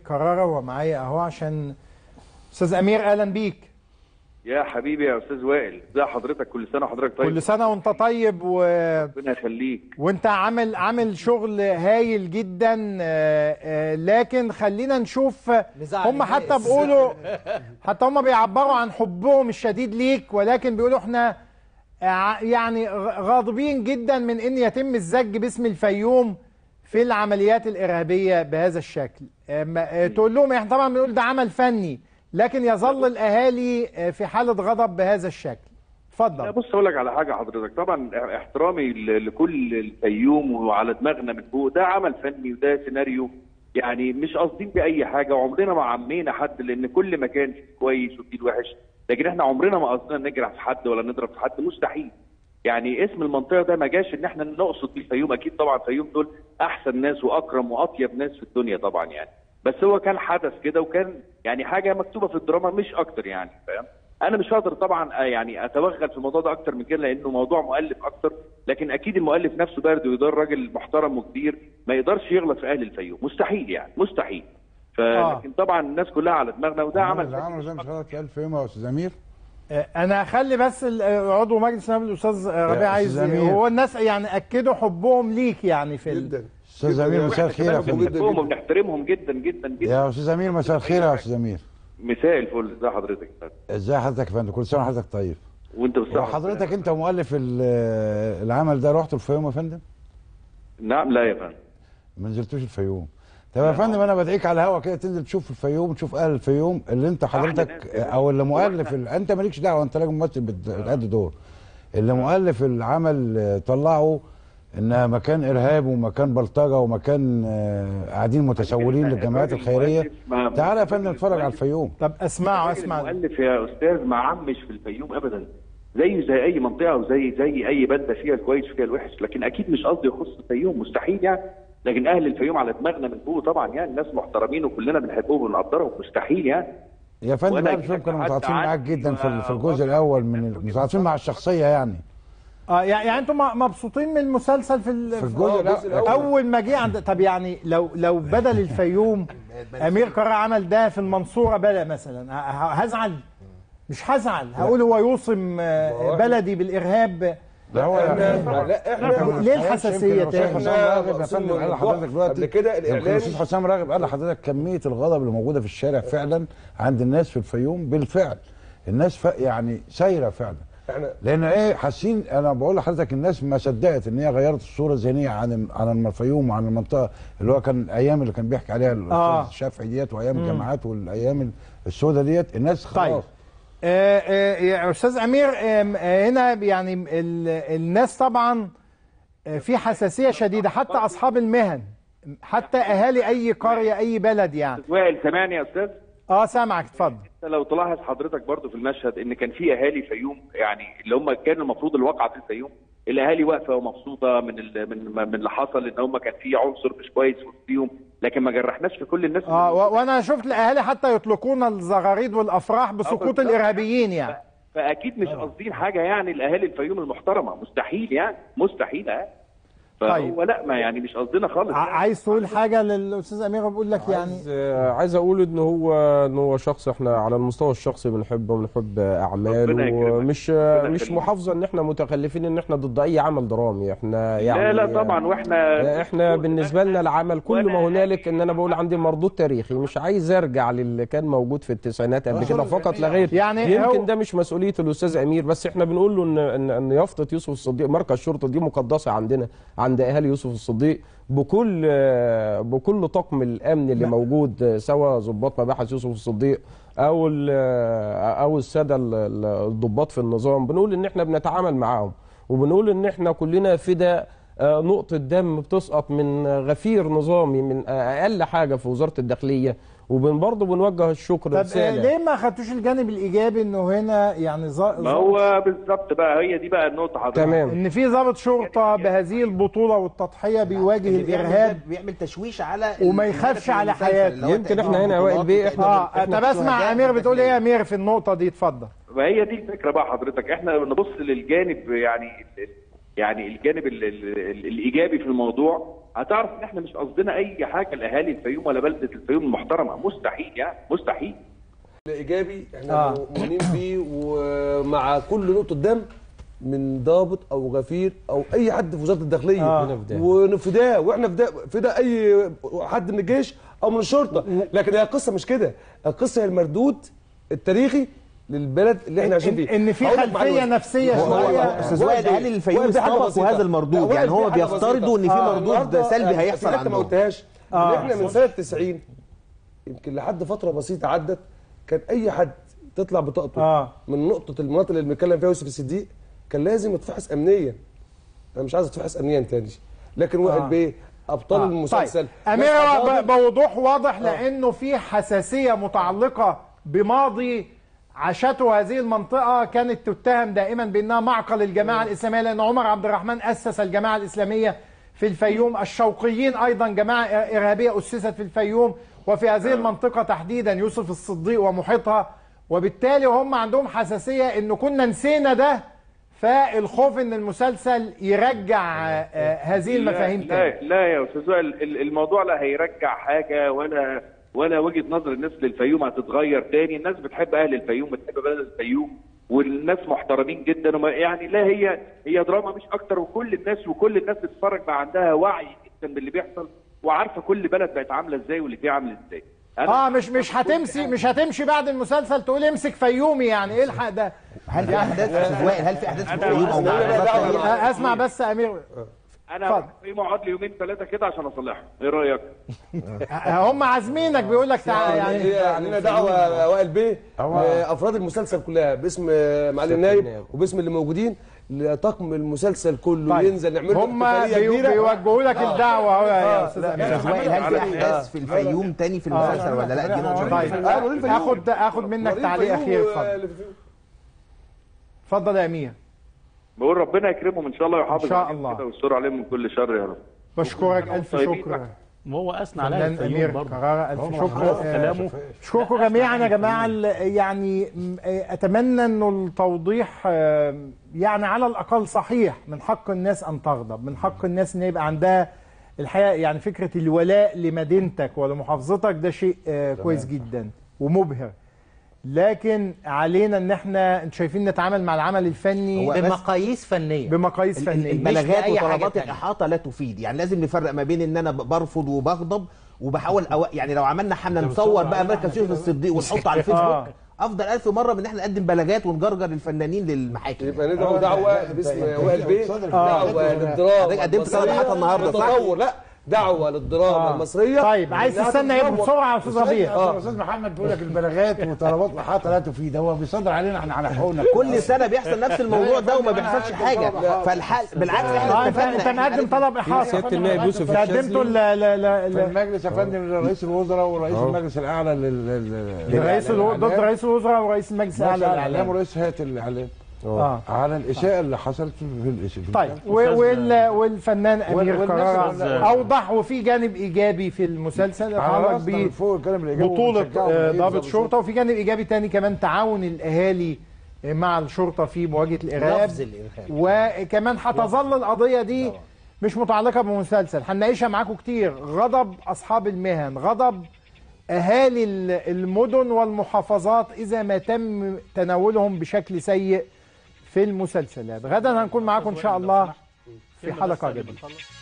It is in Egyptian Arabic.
كرارة هو معايا اهو عشان استاذ امير اهلا بيك يا حبيبي يا استاذ وائل ازي حضرتك كل سنه وحضرتك طيب كل سنه وانت طيب و... ربنا يخليك وانت عامل عامل شغل هايل جدا آه، آه، لكن خلينا نشوف نزعل هم حتى الناس. بيقولوا حتى هم بيعبروا عن حبهم الشديد ليك ولكن بيقولوا احنا ع- يعني غ- غاضبين جدا من ان يتم الزج باسم الفيوم في العمليات الارهابيه بهذا الشكل أم- آه، تقول لهم احنا طبعا بنقول ده عمل فني لكن يظل الاهالي آه، في حاله غضب بهذا الشكل لا اتفضل بص اقول لك على حاجه حضرتك طبعا احترامي ل- لكل الفيوم وعلى دماغنا من فوق ده عمل فني وده سيناريو يعني مش قاصدين باي حاجه وعمرنا ما عمينا حد لان كل مكان فيه كويس وفيه الوحش لكن احنا عمرنا ما قصدنا نجرح في حد ولا نضرب في حد مستحيل يعني اسم المنطقه ده ما جاش ان احنا نقصد بيه الفيوم اكيد طبعا الفيوم دول احسن ناس واكرم واطيب ناس في الدنيا طبعا يعني بس هو كان حدث كده وكان يعني حاجه مكتوبه في الدراما مش اكتر يعني فاهم انا مش هقدر طبعا آه، يعني اتوغل في الموضوع ده اكتر من كده لانه موضوع مؤلف اكتر لكن اكيد المؤلف نفسه برضه يدار راجل محترم وكبير ما يقدرش يغلط في اهل الفيوم مستحيل يعني مستحيل فلكن طبعا الناس كلها على دماغنا وده عمل اللي عمله زي ما حضرتك قال في يوم يا استاذ امير آه، انا هخلي بس ال- آه، عضو مجلس النواب الاستاذ آه، ربيع أستاذ عايز أمير. هو الناس يعني اكدوا حبهم ليك يعني في ال... جدا استاذ امير مساء الخير يا فندم بنحبهم وبنحترمهم جدا جدا جدا يا استاذ امير مساء الخير يا استاذ امير مساء الفل ازي حضرتك ازي حضرتك يا فندم كل سنه وحضرتك طيب وانت بالصحه وحضرتك انت مؤلف ال- العمل ده رحت الفيوم يا فندم نعم لا يا فندم ما نزلتوش الفيوم طب يا فندم انا بدعيك على الهوا كده تنزل تشوف الفيوم تشوف اهل الفيوم اللي انت حضرتك ناس كده. او اللي مؤلف ال- انت مالكش دعوه انت راجل ممثل بت- بتأدي دور اللي مؤلف العمل آه، طلعه انها مكان ارهاب ومكان بلطجه ومكان آه، قاعدين متسولين الراجل- للجمعيات الراجل الخيريه المؤلف ما- تعالى يا فندم اتفرج على المؤلف- الفيوم طب اسمعوا الراجل اسمع المؤلف يا استاذ ما عمش في الفيوم ابدا زيه زي اي منطقه وزي زي اي بلده فيها الكويس وفيها الوحش لكن اكيد مش قصدي يخص الفيوم مستحيل يعني لكن اهل الفيوم على دماغنا من فوق طبعا يعني ناس محترمين وكلنا بنحبهم ونقدرهم مستحيل يعني يا فندم وأنا اهل الفيوم كانوا حتى متعاطفين معاك عندي جدا في ال- في و- الجزء الاول من ال- متعاطفين مع الشخصيه يعني اه يعني يعني انتم م- مبسوطين من المسلسل في, ال... في الجزء الجزء الاول اول ما جه عند طب يعني لو لو بدل الفيوم امير كرارة عمل ده في المنصوره بلا مثلا ه- ه- هزعل مش هزعل هقول هو يوصم آه، بلدي بالارهاب ده هو لا احنا ليه الحساسيه يمكن الأستاذ تاني؟ حسام راغب يا فندم قال لحضرتك دلوقتي قبل كده يمكن الاعلام الاستاذ حسام راغب قال لحضرتك كميه الغضب اللي موجوده في الشارع فعلا عند الناس في الفيوم بالفعل الناس ف... يعني سايره فعلا احنا لان ايه حاسين انا بقول لحضرتك الناس ما صدقت ان هي غيرت الصوره الذهنيه عن عن الفيوم وعن المنطقه اللي هو كان ايام اللي كان بيحكي عليها الاستاذ آه. الشافعي ديت وايام الجامعات والايام السوداء ديت الناس طيب خلاص آه، آه، يا استاذ امير آم، آه، هنا يعني ال- الناس طبعا آه، في حساسيه شديده حتى اصحاب المهن حتى اهالي اي قريه اي بلد يعني وائل سامعني يا استاذ اه سامعك اتفضل انت لو تلاحظ حضرتك برضو في المشهد ان كان في اهالي فيوم يعني اللي هم كانوا المفروض الواقعه في الفيوم الاهالي واقفه ومبسوطه من ال- من من اللي حصل ان هم كان في عنصر مش كويس فيهم لكن ما جرحناش في كل الناس اه و- وانا شفت الاهالي حتى يطلقون الزغاريد والافراح بسقوط بالظبط. الارهابيين يعني فاكيد مش قاصدين حاجه يعني الاهالي الفيوم المحترمه مستحيل يعني مستحيل يعني فهو طيب. لا ما يعني مش قصدنا خالص ع- يعني. عايز تقول حاجه للاستاذ امير بقول لك يعني عايز آه، عايز اقول ان هو ان هو شخص احنا على المستوى الشخصي بنحبه وبنحب ربنا اعماله يكرمك. ومش ربنا مش يخليك. محافظه ان احنا متخلفين ان احنا ضد اي عمل درامي احنا يعني لا لا طبعا واحنا احنا بالنسبه لنا العمل كل ما هنالك ان انا بقول عندي مردود تاريخي مش عايز ارجع للي كان موجود في التسعينات قبل كده فقط لا غير يعني هو- يمكن ده مش مسؤوليه الاستاذ امير بس احنا بنقول له ان ان ان يافطه يوسف الصديق مركز الشرطه دي مقدسه عندنا عند اهالي يوسف الصديق بكل بكل طاقم الامن اللي موجود سواء ضباط مباحث يوسف الصديق او ال- او الساده ال- ال- الضباط في النظام بنقول ان احنا بنتعامل معاهم وبنقول ان احنا كلنا فدا آه، نقطة دم بتسقط من غفير نظامي من أقل حاجة في وزارة الداخلية وبن برضه بنوجه الشكر طب آه، رسالة ليه ما خدتوش الجانب الايجابي انه هنا يعني ظا- ما هو بالظبط بقى هي دي بقى النقطه حضرتك تمام ان في ضابط شرطه بهذه البطوله والتضحيه بيواجه اللي بيعمل الارهاب ده بيعمل تشويش على وما الهدف يخافش من على المسلسل حياته. اللي هو يمكن تقديم إحنا هنا يا وائل بطولات بيه، وإحنا اه إحنا طب اسمع شهداء امير بتقول ايه يا بالتدريب. امير في النقطه دي اتفضل ما هي دي الفكره بقى حضرتك احنا نبص للجانب يعني يعني الجانب ال ال ال الايجابي في الموضوع هتعرف ان احنا مش قصدنا اي حاجه لاهالي الفيوم ولا بلده الفيوم المحترمه مستحيل يعني مستحيل الايجابي احنا آه. مؤمنين بيه ومع كل نقطه دم من ضابط او غفير او اي حد في وزاره الداخليه آه. ونفداه واحنا فداء فداء اي حد من الجيش او من الشرطه لكن هي القصه مش كده القصه هي المردود التاريخي للبلد اللي احنا عايشين إن, فيه إن في هقول لك خلفيه معلومة. نفسيه هو- هو- شويه هو- استاذ وائل اهالي الفيوم وائل دي حاجة استبقوا بسيطة. هذا المردود وائل يعني دي هو حاجة بيفترضوا ان في بسيطة. مردود النهاردة سلبي في هيحصل حاجة ما عندهم قلتهاش آه. ان احنا من سنه 90 يمكن لحد فتره بسيطه عدت كان اي حد تطلع بطاقته آه. من نقطه المناطق اللي بنتكلم فيها يوسف الصديق كان لازم يتفحص امنيا انا مش عايز اتفحص امنيا تاني لكن وائل آه. بيه ابطال آه. المسلسل طيب. ناس أميرة أفاضل. ب- بوضوح واضح لأنه في حساسية متعلقة بماضي عاشته هذه المنطقة كانت تتهم دائما بأنها معقل الجماعة الإسلامية لأن عمر عبد الرحمن أسس الجماعة الإسلامية في الفيوم الشوقيين أيضا جماعة إرهابية أسست في الفيوم وفي هذه المنطقة تحديدا يوسف الصديق ومحيطها وبالتالي هم عندهم حساسية أنه كنا نسينا ده فالخوف ان المسلسل يرجع آه، آه، هذه المفاهيم تاني لا لا يا استاذ وائل ال- الموضوع لا هيرجع حاجه ولا ولا وجهه نظر الناس للفيوم هتتغير تاني الناس بتحب اهل الفيوم بتحب بلد الفيوم والناس محترمين جدا وما يعني لا هي هي دراما مش اكتر وكل الناس وكل الناس بتتفرج بقى عندها وعي جدا باللي بيحصل وعارفه كل بلد بقت عامله ازاي واللي فيها عامل ازاي أنا- اه مش مش هتمشي مش هتمشي بعد المسلسل تقول امسك فيومي يعني ايه الحق ده هل في احداث استاذ وائل هل في احداث في الفيوم او لا، لا، لا، معلومات لا، تانية؟ آه، اسمع بس يا امير انا اتفضل. في اقعد لي يومين ثلاثه كده عشان اصلحهم ايه رايك آه، هم عازمينك بيقول لك تعالى يعني يعني هي علينا دعوه وائل بيه هو- لافراد المسلسل كلها باسم معالي النائب وباسم اللي موجودين لطاقم المسلسل كله طيب. ينزل نعمل له هم احتفالية بيو- كبيرة. بيوجهوا لك الدعوه اهو يا استاذ استاذ امير وائل هل في احداث في الفيوم تاني في المسلسل ولا لا دي نقطه طيب مهمة. آه، نورين فيوم. اخد اخد منك نورين تعليق فيوم اخير و- اتفضل اللي في الفيوم. اتفضل يا امير بقول ربنا يكرمهم ان شاء الله ويحافظ إن شاء عليهم الله. كده ويستر عليهم من كل شر يا رب بشكرك الف طيبين شكر ما هو اثنى عليها فنان الفيوم امير برضه كرارة الف شكر آه، كلامه اشكركم جميعا يا جماعه ال- يعني م- اتمنى انه التوضيح آه، يعني على الاقل صحيح من حق الناس ان تغضب من حق الناس ان يبقى عندها الحقيقه يعني فكره الولاء لمدينتك ولمحافظتك ده شيء آه، كويس جدا ومبهر لكن علينا ان احنا انتوا شايفين نتعامل مع العمل الفني هو بس- بمقاييس فنيه بمقاييس ال- فنيه البلاغات أي حاجة وطلبات تانية. الاحاطه لا تفيد يعني لازم نفرق ما بين ان انا ب- برفض وبغضب وبحاول أو يعني لو عملنا حمله نصور بقى مركز يوسف الصديق ونحطه على الفيسبوك آه. افضل الف مره من ان احنا نقدم بلاغات ونجرجر الفنانين للمحاكم يبقى ندعو دعوه باسم وائل بيه دعوه للدراما حضرتك قدمت المصرية صلاحات النهاردة، صح؟ بتطور لا دعوه للدراما آه. المصريه طيب عايز إنها تستنى ايه تتطور. بسرعه يا استاذ ربيع اه استاذ محمد بيقول لك البلاغات وطلبات محاطه لا تفيد هو بيصدر علينا احنا على حقوقنا كل سنه بيحصل نفس الموضوع ده وما بيحصلش حاجه فالحل بالعكس اه احنا انت استفدنا انت إحنا مقدم عرفنا- طلب احاطه سيادة النائب يوسف قدمته الشاذلي ل- ل- ل- في ل- المجلس يا فندم لرئيس الوزراء ورئيس المجلس الاعلى لل لل- لرئيس الو- ضد للإعلام. رئيس الوزراء ورئيس المجلس الاعلى الاعلام للاعلام ورئيس هيئه الاعلام اه على الاساءه اللي حصلت في الاسم طيب و- وال والفنان امير وال- والناس كرارة اللي- اوضح وفي جانب ايجابي في المسلسل يتعلق على فوق الكلام الايجابي ببطولة وبنشجعهم آه، جداً ضابط بالظبط. شرطة وفي جانب ايجابي تاني كمان تعاون الاهالي مع الشرطة في مواجهة الارهاب لفظ الإرهاب. وكمان هتظل القضية دي مش متعلقة بمسلسل هنناقشها معاكم كتير غضب اصحاب المهن غضب اهالي ال- المدن والمحافظات اذا ما تم تناولهم بشكل سيء في المسلسلات غدا هنكون معاكم ان شاء الله في حلقة جديدة